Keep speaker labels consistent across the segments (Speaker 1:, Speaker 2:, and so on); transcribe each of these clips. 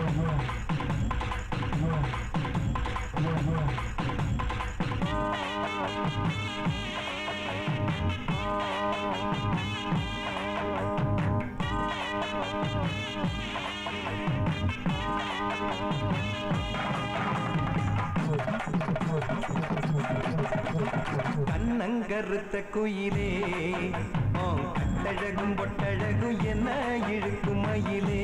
Speaker 1: கண்ணங்கருத்த குயிலே ஓ கட்டழகும் பொட்டழகும் என்ன இழுக்கும் மயிலே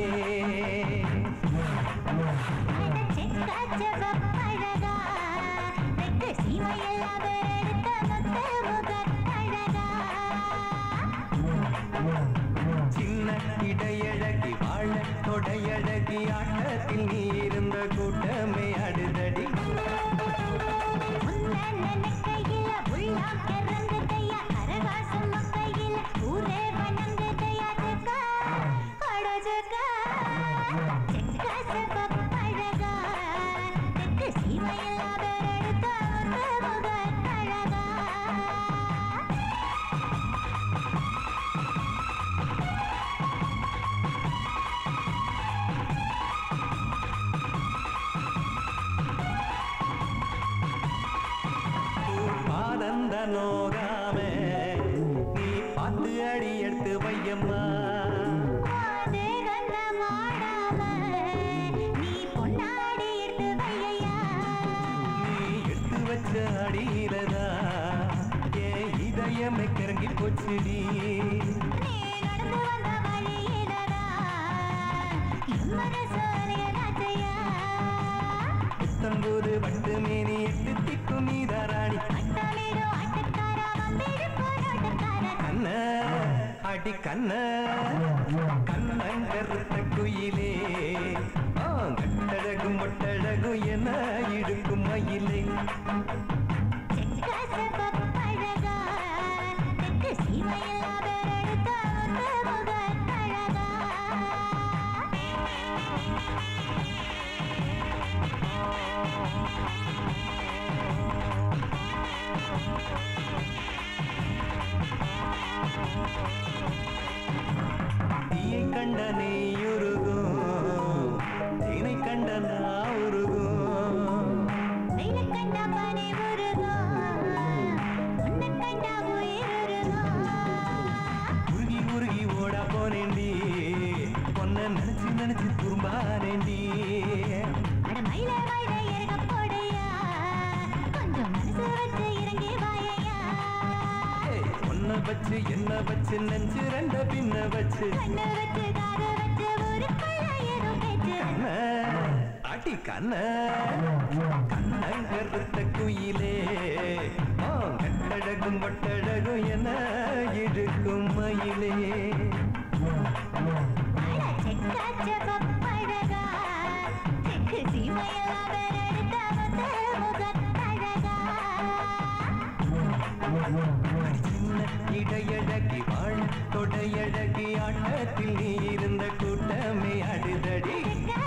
Speaker 1: சின்ன இடையழகி வாழ தொடையழகி ஆட்டத்தில் நீ இருந்த கூட்டமே அடுதடி பாதந்த நோகாம நீ பார்த்து அடி எடுத்து வையம்மா நீ எடுத்து வச்ச அடியிலதா என் இதயமே கிறங்கி போச்சுடி புத்தம்போது வட்டு மேனி எட்டு திக்கு நீதாராணி கண்ண அடி கண்ண கண்ணங்கருத்த குயிலே ஆ, கட்டழகும் மொட்டழகும் என்ன இடுக்கும் மயிலே தீயை கண்ட நெய்யுருகும் தேனை கண்ட நான் உருகும் உருகி உருகி ஓடா போனேண்டி பொன்ன நினைச்சு நினைச்சு துரும்பானேண்டி ஏய், உன்னை வச்சு என்ன வச்சு நெஞ்சு ரெண்ட பின்ன வச்சு
Speaker 2: கண்ணு வச்சு காது வச்சு ஊருக்குள்ள ஏதோ பேச்சு
Speaker 1: கண்ண அடி கண்ண கண்ணங்கருத்த குயிலே ஆ, கட்டழகும் பட்டழகும் என இழுக்கும் மயிலே சின்ன இடையழகி வாழ தொடையழகி ஆட்டத்தில் நீ இருந்த கூட்டமே அடுதடி
Speaker 2: சின்ன